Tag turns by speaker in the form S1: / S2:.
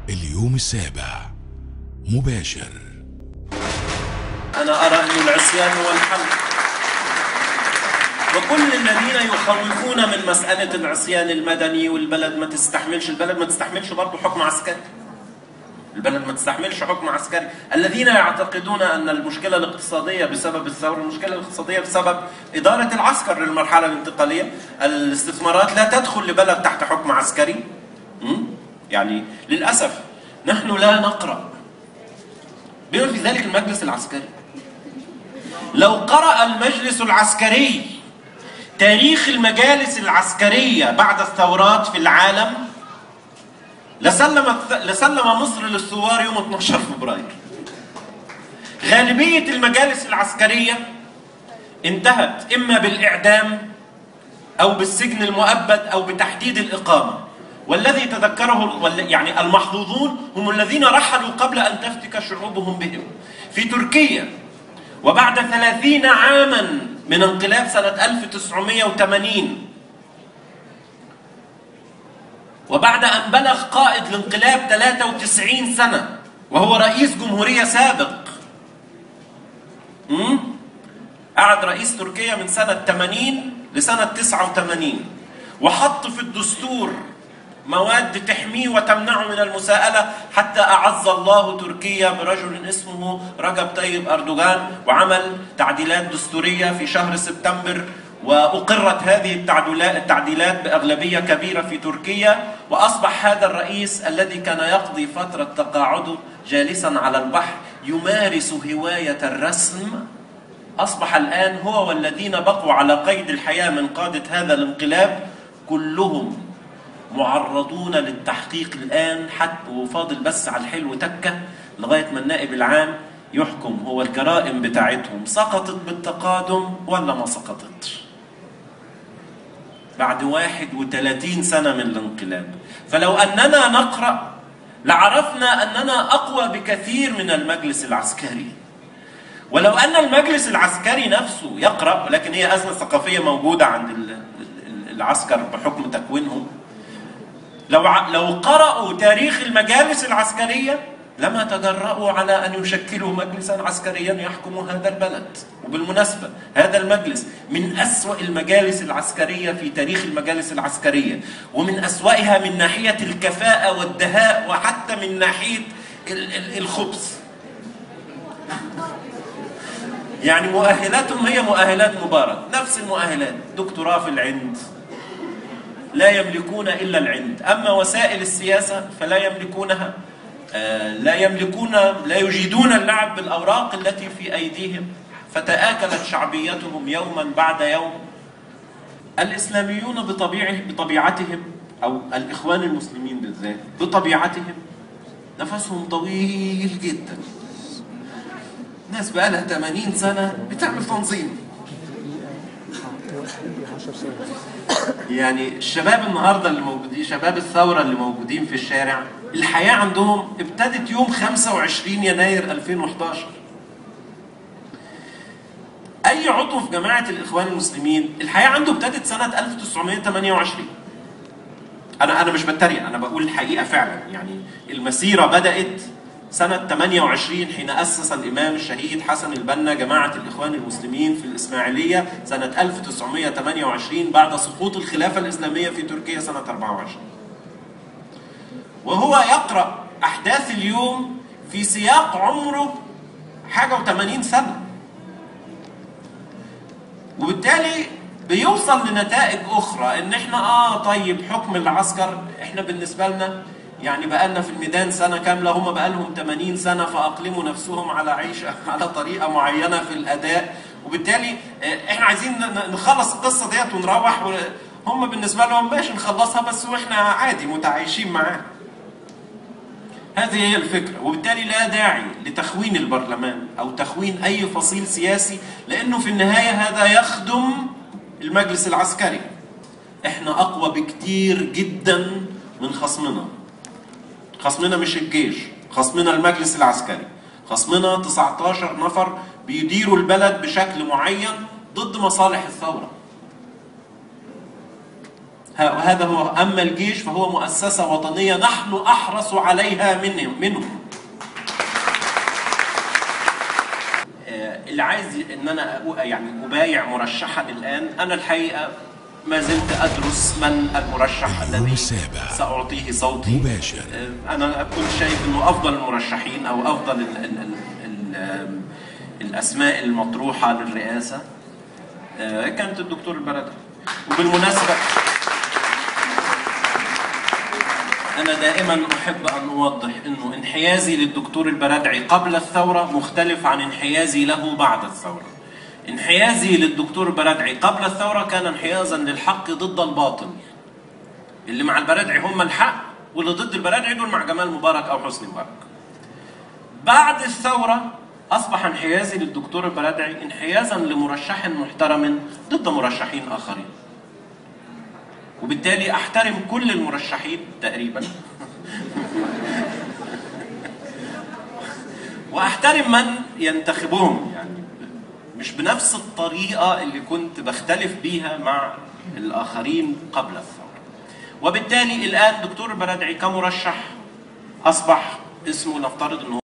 S1: اليوم السابع مباشر
S2: أنا أرى أن العصيان هو الحل وكل الذين يخوفون من مسألة العصيان المدني والبلد ما تستحملش البلد ما تستحملش برضه حكم عسكري البلد ما تستحملش حكم عسكري الذين يعتقدون أن المشكلة الاقتصادية بسبب الثورة المشكلة الاقتصادية بسبب إدارة العسكر للمرحلة الانتقالية الاستثمارات لا تدخل لبلد تحت حكم عسكري م? يعني للأسف نحن لا نقرأ بما في ذلك المجلس العسكري لو قرأ المجلس العسكري تاريخ المجالس العسكرية بعد الثورات في العالم لسلم لسلم مصر للثوار يوم 12 فبراير. غالبية المجالس العسكرية انتهت إما بالإعدام أو بالسجن المؤبد أو بتحديد الإقامة. والذي تذكره يعني المحظوظون هم الذين رحلوا قبل أن تفتك شعوبهم بهم. في تركيا وبعد ثلاثين عاما من انقلاب سنة 1980 وبعد أن بلغ قائد الانقلاب 93 سنة وهو رئيس جمهورية سابق مم؟ قعد رئيس تركيا من سنة 80 لسنة 89 وحط في الدستور مواد تحميه وتمنعه من المساءلة حتى أعز الله تركيا برجل اسمه رجب طيب أردوغان وعمل تعديلات دستورية في شهر سبتمبر وأقرت هذه التعديلات بأغلبية كبيرة في تركيا وأصبح هذا الرئيس الذي كان يقضي فترة تقاعده جالسا على البحر يمارس هواية الرسم أصبح الآن هو والذين بقوا على قيد الحياة من قادة هذا الانقلاب كلهم معرضون للتحقيق الآن حتى وفاضل بس على الحلو تكة لغاية ما النائب العام يحكم هو الجرائم بتاعتهم سقطت بالتقادم ولا ما سقطتش بعد واحد وثلاثين سنة من الانقلاب فلو أننا نقرأ لعرفنا أننا أقوى بكثير من المجلس العسكري ولو أن المجلس العسكري نفسه يقرأ لكن هي أزمة ثقافية موجودة عند العسكر بحكم تكوينهم لو لو قرأوا تاريخ المجالس العسكرية لما تجرأوا على أن يشكلوا مجلسا عسكريا يحكم هذا البلد وبالمناسبة هذا المجلس من أسوأ المجالس العسكرية في تاريخ المجالس العسكرية ومن أسوأها من ناحية الكفاءة والدهاء وحتى من ناحية الخبث يعني مؤهلاتهم هي مؤهلات مبارك نفس المؤهلات دكتوراه في العند لا يملكون إلا العند أما وسائل السياسة فلا يملكونها لا يملكون لا يجيدون اللعب بالأوراق التي في أيديهم فتآكلت شعبيتهم يوما بعد يوم الإسلاميون بطبيعه بطبيعتهم أو الإخوان المسلمين بالذات بطبيعتهم نفسهم طويل جدا ناس بقى لها 80 سنة بتعمل تنظيم يعني الشباب النهارده اللي موجودين شباب الثوره اللي موجودين في الشارع الحياه عندهم ابتدت يوم 25 يناير 2011 اي عضو في جماعه الاخوان المسلمين الحياه عنده ابتدت سنه 1928 انا انا مش بتريق انا بقول الحقيقه فعلا يعني المسيره بدات سنة 28 حين أسس الإمام الشهيد حسن البنا جماعة الإخوان المسلمين في الإسماعيلية سنة 1928 بعد سقوط الخلافة الإسلامية في تركيا سنة 24 وهو يقرأ أحداث اليوم في سياق عمره حاجة و80 سنة وبالتالي بيوصل لنتائج أخرى إن إحنا آه طيب حكم العسكر إحنا بالنسبة لنا يعني بقالنا في الميدان سنة كاملة هم بقالهم 80 سنة فأقلموا نفسهم على عيشة على طريقة معينة في الأداء وبالتالي احنا عايزين نخلص القصة ديت ونروح هم بالنسبة لهم ماشي نخلصها بس واحنا عادي متعايشين معاه هذه هي الفكرة وبالتالي لا داعي لتخوين البرلمان أو تخوين أي فصيل سياسي لأنه في النهاية هذا يخدم المجلس العسكري احنا أقوى بكتير جدا من خصمنا خصمنا مش الجيش خصمنا المجلس العسكري خصمنا 19 نفر بيديروا البلد بشكل معين ضد مصالح الثورة ه- وهذا هو اما الجيش فهو مؤسسه وطنيه نحن احرص عليها منهم منهم آه، اللي عايز ان انا أبو- يعني ابايع مرشحا الان انا الحقيقه ما زلت ادرس من المرشح الذي
S1: السابع.
S2: ساعطيه صوتي
S1: مباشر.
S2: آه، انا كنت شايف انه افضل المرشحين او افضل ال ال ال ال آم، الاسماء المطروحه للرئاسه آه، كانت الدكتور البرادعي وبالمناسبه أنا دائما أحب أن أوضح أنه انحيازي للدكتور البرادعي قبل الثورة مختلف عن انحيازي له بعد الثورة. انحيازي للدكتور البرادعي قبل الثورة كان انحيازا للحق ضد الباطل. اللي مع البرادعي هم الحق واللي ضد البرادعي دول مع جمال مبارك أو حسني مبارك. بعد الثورة أصبح انحيازي للدكتور البرادعي انحيازا لمرشح محترم ضد مرشحين آخرين. وبالتالي احترم كل المرشحين تقريبا واحترم من ينتخبهم يعني مش بنفس الطريقه اللي كنت بختلف بيها مع الاخرين قبل الثوره وبالتالي الان دكتور البرادعي كمرشح اصبح اسمه نفترض انه